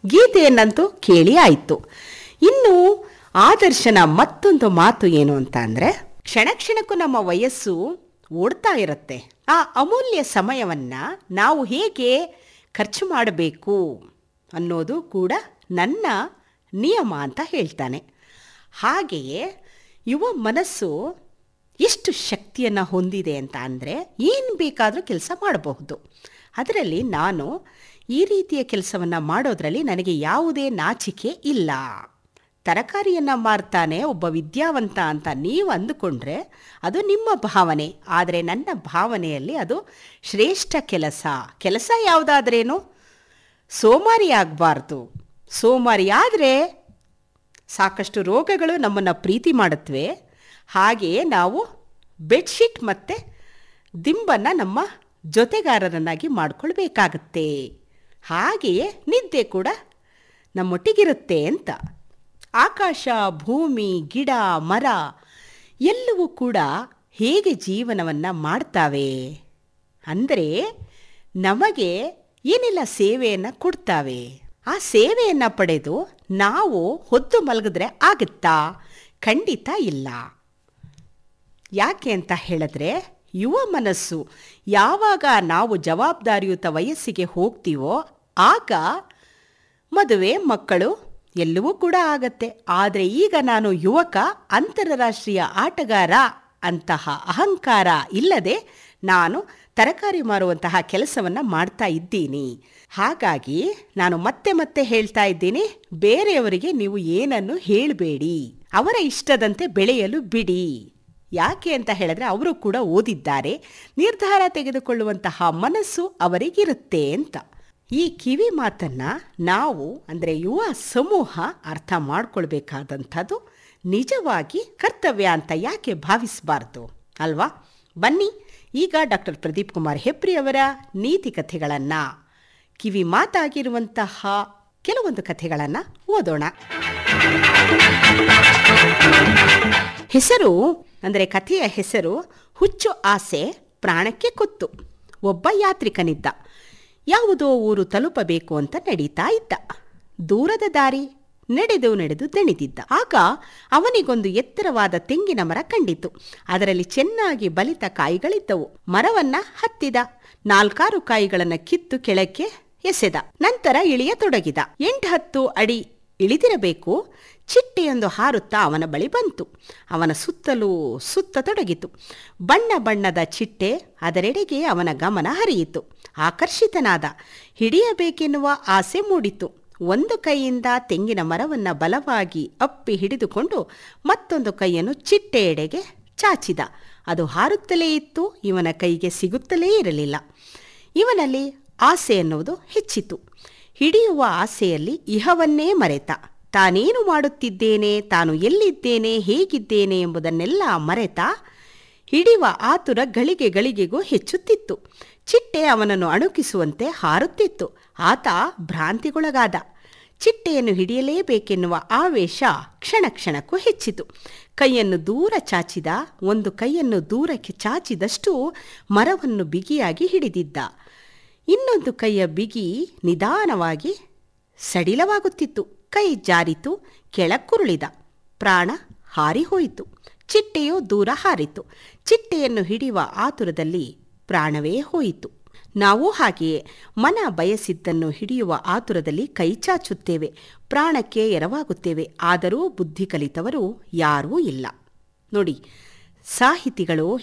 ಗೀತೆಯನ್ನಂತೂ ಕೇಳಿ ಆಯಿತು ಇನ್ನು ಆದರ್ಶನ ಮತ್ತೊಂದು ಮಾತು ಏನು ಅಂತ ಅಂದರೆ ಕ್ಷಣ ಕ್ಷಣಕ್ಕೂ ನಮ್ಮ ವಯಸ್ಸು ಓಡ್ತಾ ಇರುತ್ತೆ ಆ ಅಮೂಲ್ಯ ಸಮಯವನ್ನ ನಾವು ಹೇಗೆ ಖರ್ಚು ಮಾಡಬೇಕು ಅನ್ನೋದು ಕೂಡ ನನ್ನ ನಿಯಮ ಅಂತ ಹೇಳ್ತಾನೆ ಹಾಗೆಯೇ ಯುವ ಮನಸ್ಸು ಎಷ್ಟು ಶಕ್ತಿಯನ್ನು ಹೊಂದಿದೆ ಅಂತ ಅಂದರೆ ಏನು ಬೇಕಾದರೂ ಕೆಲಸ ಮಾಡಬಹುದು ಅದರಲ್ಲಿ ನಾನು ಈ ರೀತಿಯ ಕೆಲಸವನ್ನು ಮಾಡೋದರಲ್ಲಿ ನನಗೆ ಯಾವುದೇ ನಾಚಿಕೆ ಇಲ್ಲ ತರಕಾರಿಯನ್ನು ಮಾರ್ತಾನೆ ಒಬ್ಬ ವಿದ್ಯಾವಂತ ಅಂತ ನೀವು ಅಂದುಕೊಂಡ್ರೆ ಅದು ನಿಮ್ಮ ಭಾವನೆ ಆದರೆ ನನ್ನ ಭಾವನೆಯಲ್ಲಿ ಅದು ಶ್ರೇಷ್ಠ ಕೆಲಸ ಕೆಲಸ ಯಾವುದಾದ್ರೇನು ಸೋಮಾರಿ ಆಗಬಾರ್ದು ಸೋಮಾರಿ ಆದರೆ ಸಾಕಷ್ಟು ರೋಗಗಳು ನಮ್ಮನ್ನು ಪ್ರೀತಿ ಮಾಡುತ್ತವೆ ಹಾಗೆಯೇ ನಾವು ಬೆಡ್ಶೀಟ್ ಮತ್ತು ದಿಂಬನ್ನು ನಮ್ಮ ಜೊತೆಗಾರರನ್ನಾಗಿ ಮಾಡಿಕೊಳ್ಬೇಕಾಗತ್ತೆ ಹಾಗೆಯೇ ನಿದ್ದೆ ಕೂಡ ನಮ್ಮೊಟ್ಟಿಗಿರುತ್ತೆ ಅಂತ ಆಕಾಶ ಭೂಮಿ ಗಿಡ ಮರ ಎಲ್ಲವೂ ಕೂಡ ಹೇಗೆ ಜೀವನವನ್ನು ಮಾಡ್ತಾವೆ ಅಂದರೆ ನಮಗೆ ಏನೆಲ್ಲ ಸೇವೆಯನ್ನು ಕೊಡ್ತಾವೆ ಆ ಸೇವೆಯನ್ನು ಪಡೆದು ನಾವು ಹೊತ್ತು ಮಲಗಿದ್ರೆ ಆಗುತ್ತಾ ಖಂಡಿತ ಇಲ್ಲ ಯಾಕೆ ಅಂತ ಹೇಳಿದ್ರೆ ಯುವ ಮನಸ್ಸು ಯಾವಾಗ ನಾವು ಜವಾಬ್ದಾರಿಯುತ ವಯಸ್ಸಿಗೆ ಹೋಗ್ತೀವೋ ಆಗ ಮದುವೆ ಮಕ್ಕಳು ಎಲ್ಲವೂ ಕೂಡ ಆಗತ್ತೆ ಆದರೆ ಈಗ ನಾನು ಯುವಕ ಅಂತಾರಾಷ್ಟ್ರೀಯ ಆಟಗಾರ ಅಂತಹ ಅಹಂಕಾರ ಇಲ್ಲದೆ ನಾನು ತರಕಾರಿ ಮಾರುವಂತಹ ಕೆಲಸವನ್ನು ಮಾಡ್ತಾ ಇದ್ದೀನಿ ಹಾಗಾಗಿ ನಾನು ಮತ್ತೆ ಮತ್ತೆ ಹೇಳ್ತಾ ಇದ್ದೀನಿ ಬೇರೆಯವರಿಗೆ ನೀವು ಏನನ್ನು ಹೇಳಬೇಡಿ ಅವರ ಇಷ್ಟದಂತೆ ಬೆಳೆಯಲು ಬಿಡಿ ಯಾಕೆ ಅಂತ ಹೇಳಿದ್ರೆ ಅವರು ಕೂಡ ಓದಿದ್ದಾರೆ ನಿರ್ಧಾರ ತೆಗೆದುಕೊಳ್ಳುವಂತಹ ಮನಸ್ಸು ಅವರಿಗಿರುತ್ತೆ ಅಂತ ಈ ಕಿವಿ ಮಾತನ್ನ ನಾವು ಅಂದರೆ ಯುವ ಸಮೂಹ ಅರ್ಥ ಮಾಡ್ಕೊಳ್ಬೇಕಾದಂಥದ್ದು ನಿಜವಾಗಿ ಕರ್ತವ್ಯ ಅಂತ ಯಾಕೆ ಭಾವಿಸಬಾರ್ದು ಅಲ್ವಾ ಬನ್ನಿ ಈಗ ಡಾಕ್ಟರ್ ಪ್ರದೀಪ್ ಕುಮಾರ್ ಹೆಬ್ರಿ ಅವರ ನೀತಿ ಕಥೆಗಳನ್ನು ಕಿವಿ ಮಾತಾಗಿರುವಂತಹ ಕೆಲವೊಂದು ಕಥೆಗಳನ್ನು ಓದೋಣ ಹೆಸರು ಅಂದರೆ ಕಥೆಯ ಹೆಸರು ಹುಚ್ಚು ಆಸೆ ಪ್ರಾಣಕ್ಕೆ ಕೊತ್ತು ಒಬ್ಬ ಯಾತ್ರಿಕನಿದ್ದ ಯಾವುದೋ ಊರು ತಲುಪಬೇಕು ಅಂತ ನಡೀತಾ ಇದ್ದ ದೂರದ ದಾರಿ ನಡೆದು ನಡೆದು ದಣಿದಿದ್ದ ಆಗ ಅವನಿಗೊಂದು ಎತ್ತರವಾದ ತೆಂಗಿನ ಮರ ಕಂಡಿತು ಅದರಲ್ಲಿ ಚೆನ್ನಾಗಿ ಬಲಿತ ಕಾಯಿಗಳಿದ್ದವು ಮರವನ್ನ ಹತ್ತಿದ ನಾಲ್ಕಾರು ಕಾಯಿಗಳನ್ನ ಕಿತ್ತು ಕೆಳಕ್ಕೆ ಎಸೆದ ನಂತರ ಇಳಿಯತೊಡಗಿದ ಎಂಟು ಹತ್ತು ಅಡಿ ಇಳಿದಿರಬೇಕು ಚಿಟ್ಟೆಯೊಂದು ಹಾರುತ್ತಾ ಅವನ ಬಳಿ ಬಂತು ಅವನ ಸುತ್ತಲೂ ಸುತ್ತತೊಡಗಿತು ಬಣ್ಣ ಬಣ್ಣದ ಚಿಟ್ಟೆ ಅದರೆಡೆಗೆ ಅವನ ಗಮನ ಹರಿಯಿತು ಆಕರ್ಷಿತನಾದ ಹಿಡಿಯಬೇಕೆನ್ನುವ ಆಸೆ ಮೂಡಿತು ಒಂದು ಕೈಯಿಂದ ತೆಂಗಿನ ಮರವನ್ನು ಬಲವಾಗಿ ಅಪ್ಪಿ ಹಿಡಿದುಕೊಂಡು ಮತ್ತೊಂದು ಕೈಯನ್ನು ಚಿಟ್ಟೆಯೆಡೆಗೆ ಚಾಚಿದ ಅದು ಹಾರುತ್ತಲೇ ಇತ್ತು ಇವನ ಕೈಗೆ ಸಿಗುತ್ತಲೇ ಇರಲಿಲ್ಲ ಇವನಲ್ಲಿ ಆಸೆ ಎನ್ನುವುದು ಹೆಚ್ಚಿತು ಹಿಡಿಯುವ ಆಸೆಯಲ್ಲಿ ಇಹವನ್ನೇ ಮರೆತ ತಾನೇನು ಮಾಡುತ್ತಿದ್ದೇನೆ ತಾನು ಎಲ್ಲಿದ್ದೇನೆ ಹೇಗಿದ್ದೇನೆ ಎಂಬುದನ್ನೆಲ್ಲ ಮರೆತ ಹಿಡಿಯುವ ಆತುರ ಗಳಿಗೆ ಗಳಿಗೆಗೂ ಹೆಚ್ಚುತ್ತಿತ್ತು ಚಿಟ್ಟೆ ಅವನನ್ನು ಅಣುಕಿಸುವಂತೆ ಹಾರುತ್ತಿತ್ತು ಆತ ಭ್ರಾಂತಿಗೊಳಗಾದ ಚಿಟ್ಟೆಯನ್ನು ಹಿಡಿಯಲೇಬೇಕೆನ್ನುವ ಆವೇಶ ಕ್ಷಣ ಕ್ಷಣಕ್ಕೂ ಹೆಚ್ಚಿತು ಕೈಯನ್ನು ದೂರ ಚಾಚಿದ ಒಂದು ಕೈಯನ್ನು ದೂರಕ್ಕೆ ಚಾಚಿದಷ್ಟು ಮರವನ್ನು ಬಿಗಿಯಾಗಿ ಹಿಡಿದಿದ್ದ ಇನ್ನೊಂದು ಕೈಯ ಬಿಗಿ ನಿಧಾನವಾಗಿ ಸಡಿಲವಾಗುತ್ತಿತ್ತು ಕೈ ಜಾರಿತು ಕೆಳಕ್ಕುರುಳಿದ ಪ್ರಾಣ ಹಾರಿಹೋಯಿತು ಚಿಟ್ಟೆಯು ದೂರ ಹಾರಿತು ಚಿಟ್ಟೆಯನ್ನು ಹಿಡಿಯುವ ಆತುರದಲ್ಲಿ ಪ್ರಾಣವೇ ಹೋಯಿತು ನಾವು ಹಾಗೆಯೇ ಮನ ಬಯಸಿದ್ದನ್ನು ಹಿಡಿಯುವ ಆತುರದಲ್ಲಿ ಕೈ ಚಾಚುತ್ತೇವೆ ಪ್ರಾಣಕ್ಕೆ ಎರವಾಗುತ್ತೇವೆ ಆದರೂ ಬುದ್ಧಿ ಕಲಿತವರು ಯಾರೂ ಇಲ್ಲ ನೋಡಿ ಸಾಹಿತಿಗಳು